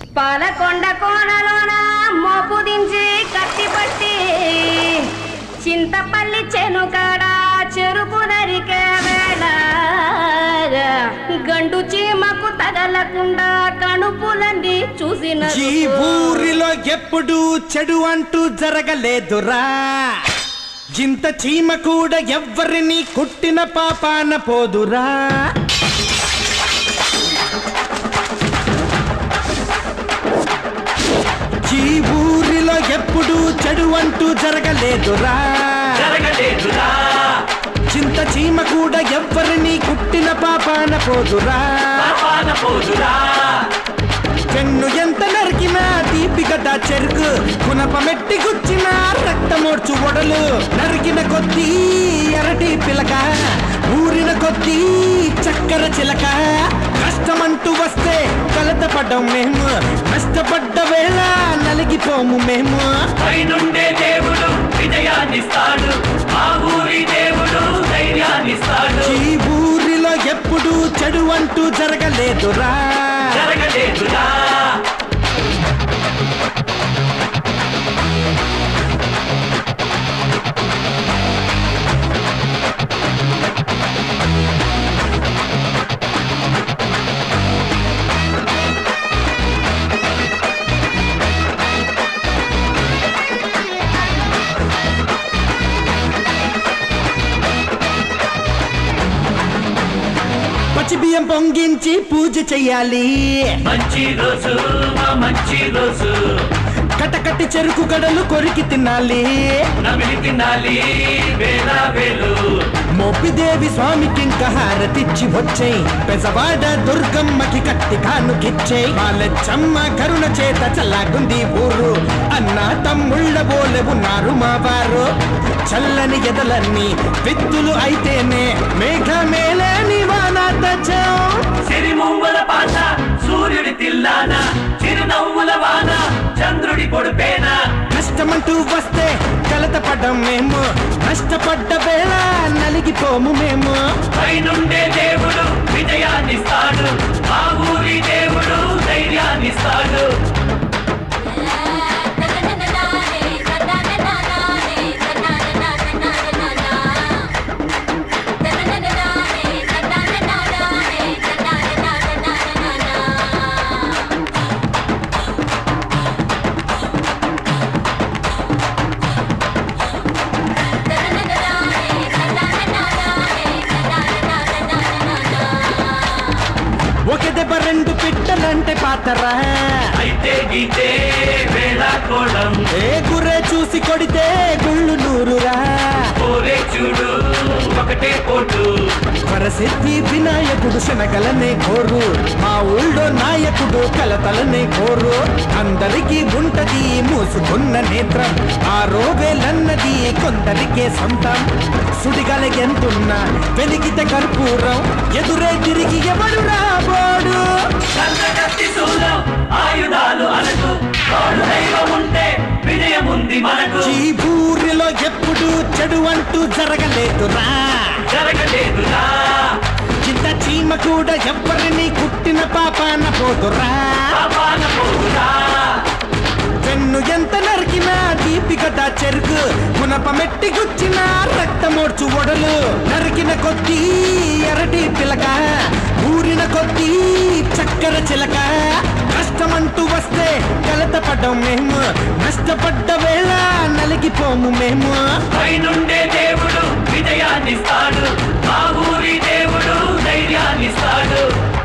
పాలకొండ కోనలోన మోపు దించి కత్తి పట్టి చింతపల్లి చెనుకాడ చెరుకు నరికే వేళ గండు చీమకు తగలకుండా కణుపులండి చూసిన ఈ ఊరిలో ఎప్పుడు చెడు అంటూ జరగలేదురా ఇంత చీమ కూడా ఎవ్వరిని కుట్టిన పాపాన పోదురా ఈ ఊరిలో ఎప్పుడు చెడు అంటూ జరగలేదురా జరగలేదురా చింత చీమ కూడా ఎవ్వరిని కుట్టిన పాపాన పోదురా పాపాన పోదురా పెన్ను ఎంత నరికినా తీపి గడ్డ చెరుకు కునపమెట్టి గుచ్చిన రక్తమోడ్చు ఒడలు నరికిన కొద్దీ ఎరటి పిలక ఊరిన కొద్దీ చక్కెర చిలక కష్టమంటూ వస్తే కలతపడ్డం మేము నష్టపడ్డ వేళ నలిగిపోము మేము పైనుండే దేవుడు విజయాన్నిస్తాడు మా ఊరి దేవుడు ధైర్యాన్నిస్తాడు ఈ ఊరిలో ఎప్పుడు చెడు అంటూ జరగలేదురా జరగలేదురా పచ్చి బియ్యం పొంగించి పూజ చెయ్యాలి మంచి రోజు మా మంచి రోజు కటకట్టి చెరుకు గడలు కొరికి తినాలి నమిలి తినాలి వేల వేలు మోపిదేవి స్వామికి ఇంకా హారతిచ్చి వచ్చేయ్ పెసవాడ దుర్గమ్మకి కత్తి కానుకిచ్చేయ్ వాళ్ళచ్చమ్మ కరుణ చేత చల్లాగుంది ఊరు అన్న తమ్ముళ్ళ బోలే ఉన్నారు మా వారు చల్లని ఎదలన్నీ విత్తులు అయితేనే మేఘ మేలేని వాన తెచ్చాం సిరిమువ్వల పాట సూర్యుడి తిల్లాన చిరునవ్వుల వాన చంద్రుడి పొడిపేన కష్టమంటూ వస్తే కలత పడ్డం మేము నష్టపడ్డ వేళ నలిగిపోము మేము పైనుండే దేవుడు విజయాన్నిస్తాడు మా ఊరి దేవుడు ధైర్యాన్నిస్తాడు ఒక దెబ్బ రెండు పిట్టలంటే పాతరా అయితే గీతే వేళ కోళం ఏ గుర్రే చూసి కొడితే గుళ్ళు నూరురా కోరే చూడు ఒకటే పోటు వరసిద్ధి వినాయకుడు శనగలనే కోరు మా ఊళ్ళో నాయకుడు కలతలనే కోరు అందరికీ ఉంటది మూసుకున్న నేత్రం ఆ రోవేలన్నది కొందరికే సొంతం సుడిగల ఎంతున్నా వెలిగితే కర్పూరం ఎదురే తిరిగి ఎవడు రాబోడు కన్నకత్తి శూలం ఆయుధాలు అనకు తోడు దైవం ఉంటే విజయం ఉంది మనకు ఈ ఊరిలో ఎప్పుడు చెడు అంటూ జరగలేదురా జరగలేదురా చింత చీమ కూడా ఎవ్వరిని కుట్టిన పాపాన పోదురా పాపాన పోదురా వెన్ను ఎంత నరికినా తీపి గడ్డ చెరుకు మునపమెట్టి గుచ్చిన రక్తమోడ్చు ఒడలు నరికిన కొద్దీ ఎరటి పిలక ఊరిన కొద్దీ చక్కెర చిలక కష్టమంటూ వస్తే కలత పడ్డం మేము నష్టపడ్డ వేళ నలిగిపోము మేము పైనుండే దేవుడు విజయాన్నిస్తాడు మా ఊరి దేవుడు ధైర్యాన్నిస్తాడు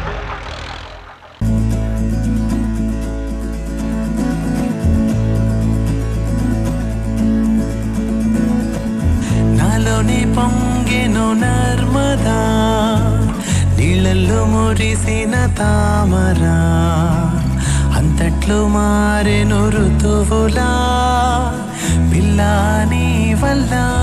నాలోని పొంగెను నర్మదా నీళ్ళల్లో మురిసిన తామరా అంతట్లో మారెను ఋతువులా పిల్లాని వల్ల